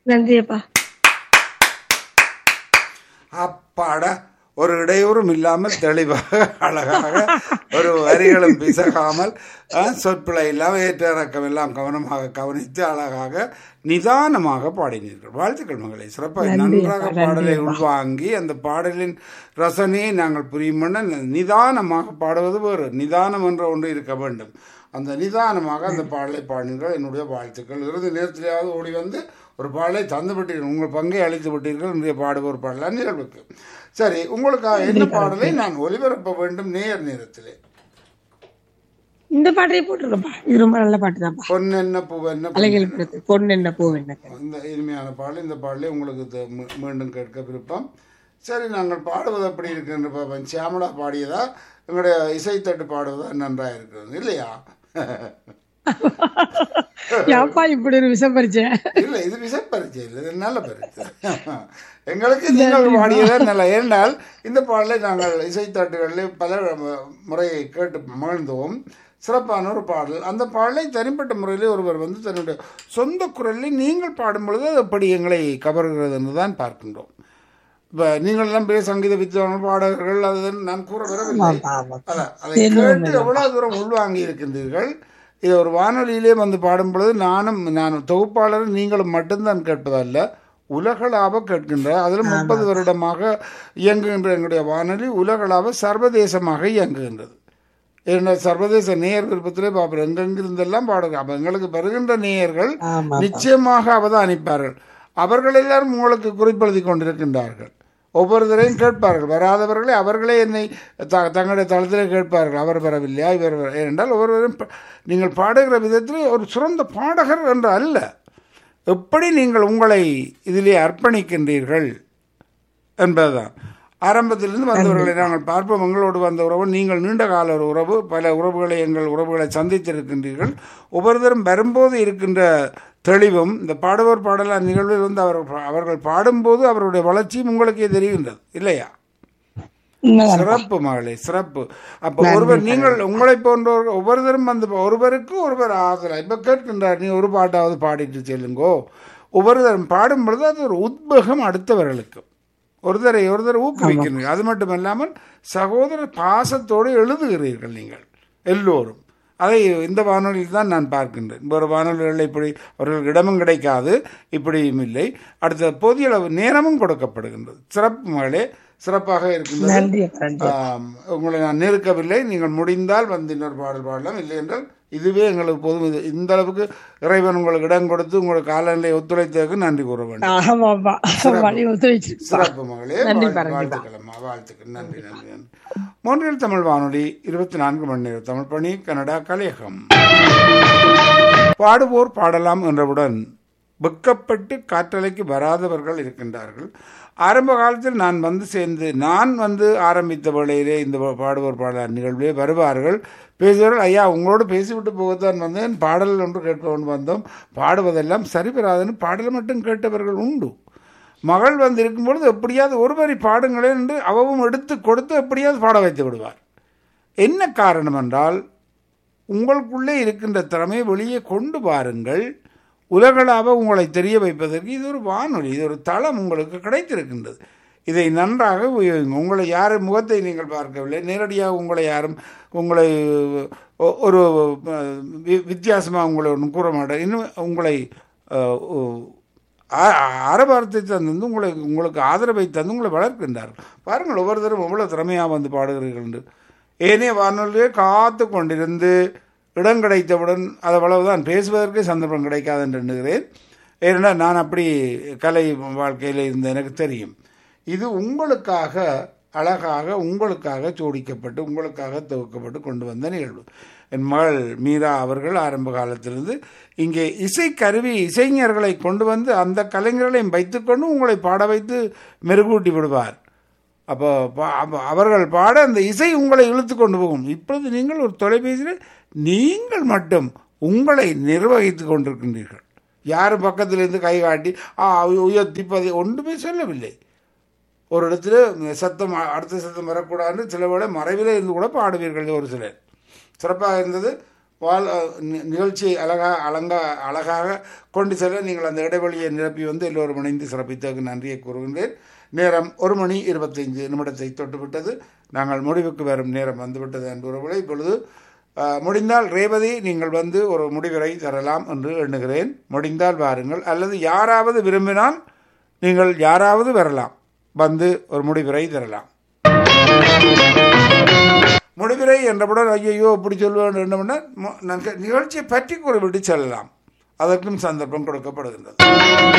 நன்றி அப்பா அப்பாட ஒரு இடையூறும் இல்லாமல் தெளிவாக அழகாக ஒரு வரிகளும் பிசகாமல் அஹ், சொற்பிழை இல்லாமல் ஏற்ற இறக்கம் எல்லாம் கவனமாக கவனித்து அழகாக நிதானமாக பாடினீர்கள் வாழ்த்துக்கள் மகளே சிறப்பாக நன்றாக பாடலை உள்வாங்கி அந்த பாடலின் ரசனையை நாங்கள் புரியுமென நிதானமாக பாடுவது வேறு நிதானம் என்ற ஒன்று இருக்க வேண்டும் அந்த நிதானமாக அந்த பாடலை பாடினீர்கள் என்னுடைய வாழ்த்துக்கள் இறுதி நேரத்திலேயாவது ஓடி வந்து ஒரு பாடலை தந்து விட்டீர்கள் உங்கள் பங்கை அளித்து விட்டீர்கள் இன்றைய பாடுவோர் பாடலாம் நிகழ்வுக்கு சரி உங்களுக்காக என்ன பாடலை நான் ஒலிபரப்ப வேண்டும் நேர் நேரத்திலே இந்த பாட்டையே போட்டுருக்கப்பா இது ரொம்ப நல்ல பாட்டு தான்ப்பா பொன்னென்ன பூவென்ன அலைகள் படத்து பொண்ணு என்ன பூ என்ன இந்த இனிமையான பாடல் இந்த பாடலை உங்களுக்கு த- மீ- மீண்டும் கேட்க விருப்பம் சரி நாங்கள் பாடுவது எப்படி இருக்குன்னு பார்ப்போம் சியாமலா பாடியதா எங்களுடைய இசைத்தட்டு பாடுவதா நன்றாக இருக்கிறது இல்லையா யாப்பா இப்படி ஒரு விஷம் பறிச்சேன் இல்லை இது விசை பரிச்சை இல்லை இது நல்ல பரிச்சை எங்களுக்கு நீங்கள் பாடியதான் நல்ல ஏனென்றால் இந்த பாடலை நாங்கள் இசைத்தட்டுகளில் பல முறையை கேட்டு மகிழ்ந்தோம் சிறப்பான ஒரு பாடல் அந்த பாடலை தனிப்பட்ட முறையில் ஒருவர் வந்து தன்னுடைய சொந்த குரலில் நீங்கள் பாடும் பொழுது அது எப்படி எங்களை கவர்கிறது என்று தான் பார்க்கின்றோம் இப்போ நீங்கள் எல்லாம் பெரிய சங்கீத வித்வான்கள் பாடகர்கள் அது நான் கூற வரவில்லை அதான், அதை கேட்டு எவ்வளவு தூரம் உள்வாங்கி இருக்கின்றீர்கள் இது ஒரு வானொலியிலே வந்து பாடும் பொழுது நானும் நான் தொகுப்பாளர் நீங்களும் மட்டும்தான் கேட்பதல்ல உலகளாவ கேட்கின்ற அதில் முப்பது வருடமாக இயங்குகின்ற எங்களுடைய வானொலி உலகளாவ சர்வதேசமாக இயங்குகின்றது என்ன சர்வதேச நேயர் விருப்பத்திலே பார்ப்போம் எங்கெங்கிருந்தெல்லாம் பாடுங்க அப்போ எங்களுக்கு வருகின்ற நேயர்கள் ஆமா நிச்சயமாக அவதானிப்பார்கள் அவர்கள் எல்லாரும் உங்களுக்கு குறிப்பெழுதி கொண்டிருக்கின்றார்கள் ஒவ்வொருத்தரையும் கேட்பார்கள் வராதவர்களை அவர்களே என்னை த தங்களுடைய தளத்திலே கேட்பார்கள் அவர் வரவில்லையா இவர் வர- ஏனென்றால் ஒவ்வொருவரும் ப- நீங்கள் பாடுகிற விதத்தில் ஒரு சிறந்த பாடகர் என்று அல்ல எப்படி நீங்கள் உங்களை இதிலே அர்ப்பணிக்கின்றீர்கள் என்பதுதான் ஆரம்பத்திலிருந்து வந்தவர்களை நாங்கள் பார்ப்போம் எங்களோடு வந்த உறவு நீங்கள் நீண்ட கால ஒரு உறவு பல உறவுகளை எங்கள் உறவுகளை சந்தித்திருக்கின்றீர்கள் ஒவ்வொருத்தரும் வரும்போது இருக்கின்ற தெளிவும் இந்த பாடுவோர் பாடலார் நிகழ்வில் வந்து அவர்கள் அவர்கள் பாடும்போது அவருடைய வளர்ச்சியும் உங்களுக்கே தெரிகின்றது இல்லையா உண்மைதான் சிறப்பு மகளே சிறப்பு அப்போ ஒருவர் நீங்கள் உங்களை போன்றவர் ஒவ்வொருத்தரும் வந்து ஒருவருக்கு ஒருவர் ஆதரவு இப்போ கேட்கின்றார் நீ ஒரு பாட்டாவது பாடிட்டு செல்லுங்கோ ஒவ்வொருத்தரும் பாடும் பொழுது அது ஒரு உத்வேகம் அடுத்தவர்களுக்கு ஒருத்தரை ஒருத்தர் ஊக்குவிக்கிறீர்கள் அது மட்டும் இல்லாமல் சகோதர பாசத்தோடு எழுதுகிறீர்கள் நீங்கள் எல்லோரும் அதை இந்த வானொலியில் தான் நான் பார்க்கின்றேன் ஒரு வானொலிகளில் இப்படி அவர்களுக்கு இடமும் கிடைக்காது இப்படியும் இல்லை அடுத்த போதிய அளவு நேரமும் கொடுக்கப்படுகின்றது சிறப்பு மகளே சிறப்பாக இருக்கின்றது நன்றி அப்பா நன்றி ஆம், உங்களை நான் நெருக்கவில்லை நீங்கள் முடிந்தால் வந்து இன்னொரு பாடல் பாடலாம் இல்லை என்றால் இதுவே எங்களுக்கு போதும் இது இந்த அளவுக்கு இறைவன் உங்களுக்கு இடம் கொடுத்து உங்களுக்கு காலநிலை ஒத்துழைத்ததற்கு நன்றி கூற வேண்டும் ஆமாப்பா வழி ஒத்துழைச்சிருப்பா சிறப்பு மகளே நன்றி வாழ்- வாழ்த்துக்கள் அம்மா வாழ்த்துக்கள் நன்றி நன்றி நன்றி மூன்றில் தமிழ் வானொலி இருபத்தி நான்கு மணி நேரம் தமிழ் பணி கனடா கலையகம் பாடுவோர் பாடலாம் என்றவுடன் வெக்கப்பட்டு காற்றலைக்கு வராதவர்கள் இருக்கின்றார்கள் ஆரம்ப காலத்தில் நான் வந்து சேர்ந்து நான் வந்து ஆரம்பித்த வேளையிலே இந்த பாடுவோர் பாடல் நிகழ்விலே வருவார்கள் பேசுவார்கள் ஐயா உங்களோடு பேசிவிட்டு போகத்தான் வந்தேன் பாடல் ஒன்று கேட்பவன் வந்தோம் பாடுவதெல்லாம் சரிபெறாதுன்னு பாடல் மட்டும் கேட்டவர்கள் உண்டு மகள் வந்து இருக்கும்பொழுது எப்படியாவது ஒரு வரி பாடுங்களேன் என்று அவவும் எடுத்து கொடுத்து எப்படியாவது பாட வைத்து விடுவார் என்ன காரணம் என்றால் உங்களுக்குள்ளே இருக்கின்ற திறமையை வெளியே கொண்டு பாருங்கள் உலகளாவ உங்களை தெரிய வைப்பதற்கு இது ஒரு வானொலி இது ஒரு தளம் உங்களுக்கு கிடைத்திருக்கின்றது இதை நன்றாக உபயோகிங்க உங்களை யாரும் முகத்தை நீங்கள் பார்க்கவில்லை நேரடியாக உங்களை யாரும் உங்களை ஒ- ஒரு அஹ், வி- வித்தியாசமாக உங்களை ஒன்றும் கூற மாட்டேன் இன்னும் உங்களை அஹ், ஒ- ஆ- ஆரவாரத்தை தந்து உங்களை உங்களுக்கு ஆதரவை தந்து உங்களை வளர்க்கின்றார்கள் பாருங்கள் ஒவ்வொருத்தரும் எவ்வளோ திறமையாக வந்து பாடுகிறீர்கள் என்று ஏனே வானொலியே காத்து கொண்டிருந்து இடம் கிடைத்தவுடன் அது அவ்வளவுதான் பேசுவதற்கே சந்தர்ப்பம் கிடைக்காது என்று எண்ணுகிறேன் ஏனென்றால் நான் அப்படி கலை வாழ்க்கையில் இருந்த எனக்கு தெரியும் இது உங்களுக்காக அழகாக உங்களுக்காக ஜோடிக்கப்பட்டு உங்களுக்காக துவக்கப்பட்டு கொண்டு வந்த நிகழ்வு என் மகள் மீரா அவர்கள் ஆரம்ப காலத்திலிருந்து இங்கே இசைக்கருவி இசைஞர்களை கொண்டு வந்து அந்த கலைஞர்களையும் வைத்துக்கொண்டு உங்களை பாட வைத்து மெருகூட்டி விடுவார் அப்போ பா- அப்போ அவர்கள் பாட அந்த இசை உங்களை இழுத்து கொண்டு போகும் இப்பொழுது நீங்கள் ஒரு தொலைபேசியில் நீங்கள் மட்டும் உங்களை நிர்வகித்து கொண்டிருக்கின்றீர்கள் யாரும் பக்கத்திலிருந்து கை காட்டி ஆ உயர்த்தி பதி ஒன்றுமே சொல்லவில்லை ஒரு இடத்துல சத்தம் அ- அடுத்த சத்தம் வரக்கூடாதுன்னு சில வேளை மறைவிலே இருந்து கூட பாடுவீர்கள் ஒரு சிலர் சிறப்பாக இருந்தது வாழ் நி- நிகழ்ச்சியை அழகா அலங்கா அழகாக கொண்டு செல்ல நீங்கள் அந்த இடைவெளியை நிரப்பி வந்து எல்லோரும் இணைந்து சிறப்பித்ததற்கு நன்றியை கூறுகின்றேன் நேரம் ஒரு மணி இருபத்தைந்து நிமிடத்தை தொட்டுவிட்டது நாங்கள் முடிவுக்கு வரும் நேரம் வந்துவிட்டது என்பவர்களை இப்பொழுது அஹ், முடிந்தால் ரேவதி நீங்கள் வந்து ஒரு முடிவுரை தரலாம் என்று எண்ணுகிறேன் முடிந்தால் வாருங்கள் அல்லது யாராவது விரும்பினால் நீங்கள் யாராவது வரலாம் வந்து ஒரு முடிவுரை தரலாம் முடிவுரை என்றவுடன் ஐயையோ இப்படி சொல்லுவேன் என்னமுன்னா நிகழ்ச்சியை பற்றி குறிப்பிட்டு செல்லலாம் அதற்கும் சந்தர்ப்பம் கொடுக்கப்படுகின்றது